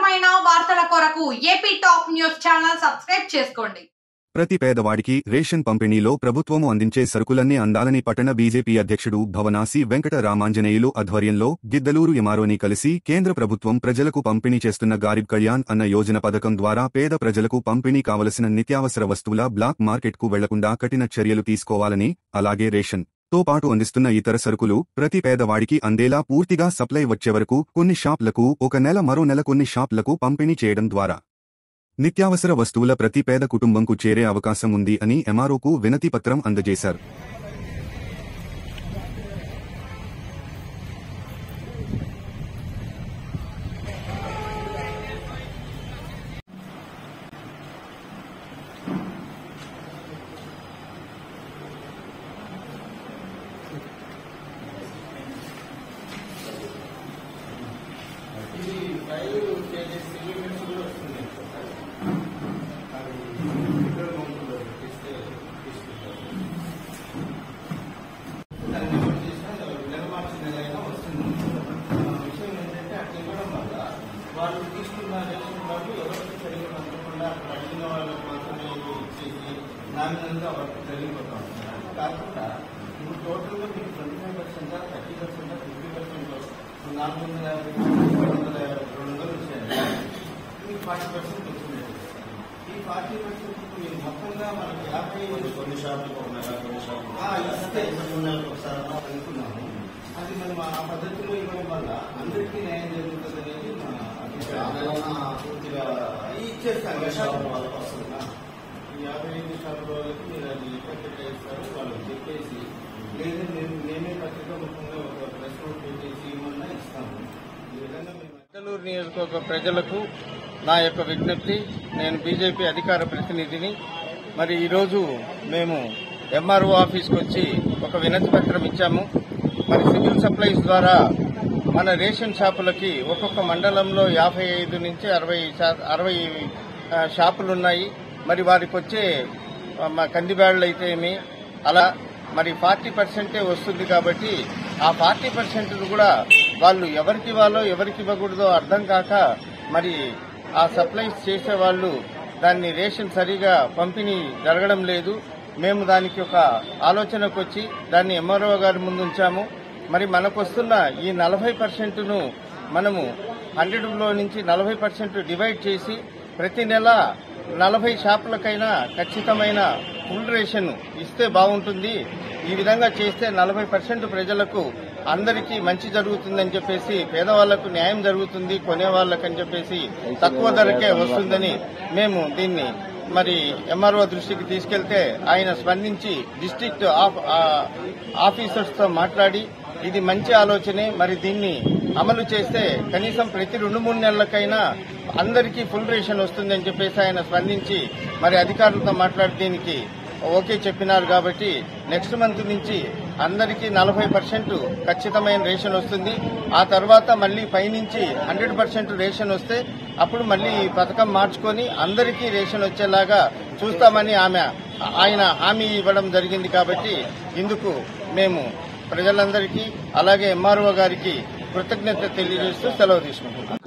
ఖచ్చితమైన వార్తల కొరకు AP top news channel subscribe చేసుకోండి ప్రతి పేదవాడికి రేషన్ పంపిణీలో ప్రభుత్వము అందించే సరుకులన్నీ అందాలని పట్టణ బీజేపీ అధ్యక్షుడు భవనాసి వెంకట రామాంజనేయులు ఆధ్వర్యంలో గిద్దలూరు ఎమారోని కలిసి కేంద్ర ప్రభుత్వం ప్రజలకు పంపిణీ చేస్తున్న గారిబ్ కళ్యాణ్ అన్న యోజన పథకం ద్వారా పేద ప్రజలకు పంపిణీ కావలసిన నిత్యావసర వస్తువుల బ్లాక్ మార్కెట్కు వెళ్లకుండా కఠిన చర్యలు తీసుకోవాలని అలాగే రేషన్ తో పాటు అందిస్తున్న ఇతర సరుకులు ప్రతి పేదవాడికి అందేలా పూర్తిగా సప్లై వచ్చే వరకు కొన్ని షాప్లకు ఒక నెల మరో నెల కొన్ని షాప్లకు పంపిణీ చేయడం ద్వారా నిత్యావసర వస్తువుల ప్రతి పేద కుటుంబంకు చేరే అవకాశం ఉంది అని ఎంఆర్ఓకు వినతి పత్రం అందజేశారు వాళ్ళు తీసుకున్న రేషన్ కార్డు ఎవరికి సరిగ్గా పంచకుండా అక్కడ అడిగిన వాళ్ళకి మాత్రమే ఇది ఇచ్చేసి నామినల్గా వర్క్ జరిగిపోతా ఉంటుంది కాకుండా ఇప్పుడు టోటల్గా మీకు twenty five percent thirty percent fifty percent నాలుగు వందల యాభై రెండు వందల యాభై రెండు వందలు వచ్చాయండి మీకు ఫార్టీ పర్సెంట్ వచ్చింది ఈ ఫార్టీ పర్సెంట్ మీరు మొత్తంగా మనకి యాభై కొన్ని షాపులు ఉన్నాయి కొన్ని షాపులు ఇస్తే మూడు నెలలకు ఒకసారి అనుకున్నాము అది మనం ఆ పద్ధతిలో ఇవ్వడం వల్ల అందరికీ న్యాయం జరుగుతుంది అనేది మా అభిప్రాయం పూర్తిగా ఇచ్చేస్తాను షాపు వాళ్ళకి వస్తుందా ఈ యాభై ఐదు షాపుల వాళ్ళకి మీరు అది ఎఫెక్ట్ ఇస్తారు వాళ్ళకి చెప్పేసి లేదా మేము మేమే పత్రిక ముఖ్యంగా ఒక ప్రెస్ నోట్ పెట్టేసి ఇవ్వమన్నా ఇస్తాము ఈ విధంగా మేము పెద్దలూరు నియోజకవర్గ ప్రజలకు నా యొక్క విజ్ఞప్తి నేను బీజేపీ అధికార ప్రతినిధిని మరి ఈరోజు మేము ఎంఆర్ఓ ఆఫీస్కి వచ్చి ఒక వినతి పత్రం ఇచ్చాము మరి సివిల్ సప్లైస్ ద్వారా మన రేషన్ షాపులకి ఒక్కొక్క మండలంలో యాభై ఐదు నుంచి అరవై శా- అరవై ఆ, షాపులు ఉన్నాయి మరి వారికి వచ్చే ఆ, మా కందిబ్యాళ్ళు అయితే ఏమి అలా మరి ఫార్టీ పర్సెంటే వస్తుంది కాబట్టి ఆ ఫార్టీ పర్సెంట్ కూడా వాళ్ళు ఎవరికి ఇవ్వాలో ఎవరికి ఇవ్వకూడదో అర్థం కాక మరి ఆ సప్లైస్ చేసే వాళ్ళు దాన్ని రేషన్ సరిగా పంపిణీ జరగడం లేదు మేము దానికి ఒక ఆలోచనకు వచ్చి దాన్ని ఎంఆర్ఓ గారి ముందు ఉంచాము మరి మనకు వస్తున్న ఈ నలభై పర్సెంట్ను మనము హండ్రెడ్లో నుంచి నలభై పర్సెంట్ డివైడ్ చేసి ప్రతి నెల నలభై షాపులకైనా ఖచ్చితమైన ఫుల్ రేషన్ ఇస్తే బాగుంటుంది ఈ విధంగా చేస్తే నలభై పర్సెంట్ ప్రజలకు అందరికీ మంచి జరుగుతుందని చెప్పేసి పేదవాళ్లకు న్యాయం జరుగుతుంది కొనే వాళ్ళకని చెప్పేసి తక్కువ ధరకే వస్తుందని మేము దీన్ని మరి ఎంఆర్ఓ దృష్టికి తీసుకెళ్తే ఆయన స్పందించి డిస్టిక్ట్ ఆఫ్- ఆ, ఆఫీసర్స్ తో మాట్లాడి ఇది మంచి ఆలోచనే మరి దీన్ని అమలు చేస్తే కనీసం ప్రతి రెండు మూడు నెలలకైనా అందరికీ ఫుల్ రేషన్ వస్తుందని చెప్పేసి ఆయన స్పందించి మరి అధికారులతో మాట్లాడి దీనికి ఓకే చెప్పినారు కాబట్టి నెక్స్ట్ మంత్ నుంచి అందరికీ నలభై పర్సెంట్ ఖచ్చితమైన రేషన్ వస్తుంది ఆ తర్వాత మళ్ళీ పైనుంచి హండ్రెడ్ పర్సెంట్ రేషన్ వస్తే అప్పుడు మళ్ళీ ఈ పథకం మార్చుకొని అందరికీ రేషన్ వచ్చేలాగా చూస్తామని ఆమె ఆయన హామీ ఇవ్వడం జరిగింది కాబట్టి ఇందుకు మేము ప్రజలందరికీ అలాగే ఎంఆర్ఓ గారికి కృతజ్ఞత తెలియజేస్తూ సెలవు తీసుకుంటున్నాం